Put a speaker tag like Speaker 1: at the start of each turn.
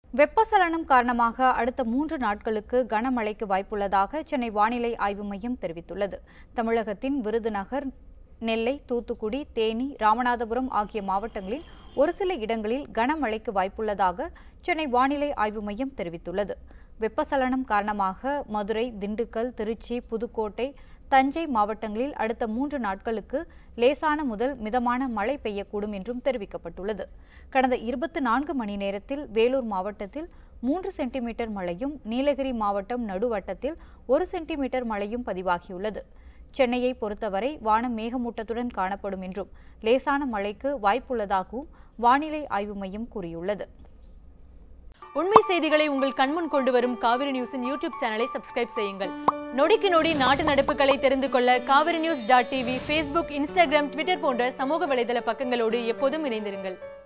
Speaker 1: வெப்பசலனம் காரணமாக அடுத்த மூன்று நாட்களுக்கு கனமழைக்கு வாய்ப்புள்ளதாக சென்னை வானிலை ஆய்வு மையம் தெரிவித்துள்ளது தமிழகத்தின் விருதுநகர் நெல்லை தூத்துக்குடி தேனி ராமநாதபுரம் ஆகிய மாவட்டங்களில் ஒரு சில இடங்களில் கனமழைக்கு வாய்ப்புள்ளதாக சென்னை வானிலை ஆய்வு மையம் தெரிவித்துள்ளது வெப்பசலனம் காரணமாக மதுரை திண்டுக்கல் திருச்சி புதுக்கோட்டை தஞ்சை மாவட்டங்களில் அடுத்த மூன்று நாட்களுக்கு லேசான முதல் மிதமான மழை பெய்யக்கூடும் என்றும் தெரிவிக்கப்பட்டுள்ளது கடந்த இருபத்தி நான்கு மணி நேரத்தில் வேலூர் மாவட்டத்தில் மூன்று சென்டிமீட்டர் மழையும் நீலகிரி மாவட்டம் நடுவட்டத்தில் ஒரு சென்டிமீட்டர் மழையும் பதிவாகியுள்ளது சென்னையை பொறுத்தவரை வானம் மேகமூட்டத்துடன் காணப்படும் என்றும் லேசான மழைக்கு வாய்ப்புள்ளதாகவும் வானிலை ஆய்வு மையம் கூறியுள்ளது
Speaker 2: உண்மை செய்திகளை உங்கள் கண்முன் கொண்டு வரும் காவிரி நியூஸின் யூடியூப் சேனலை சப்ஸ்கிரைப் செய்யுங்கள் நொடிக்கு நொடி நாட்டு நடப்புகளை தெரிந்து கொள்ள Kaveri news dot TV Facebook Instagram Twitter போன்ற சமூக வலைதள பக்கங்களோடு எப்போதும் இணைந்திருங்கள்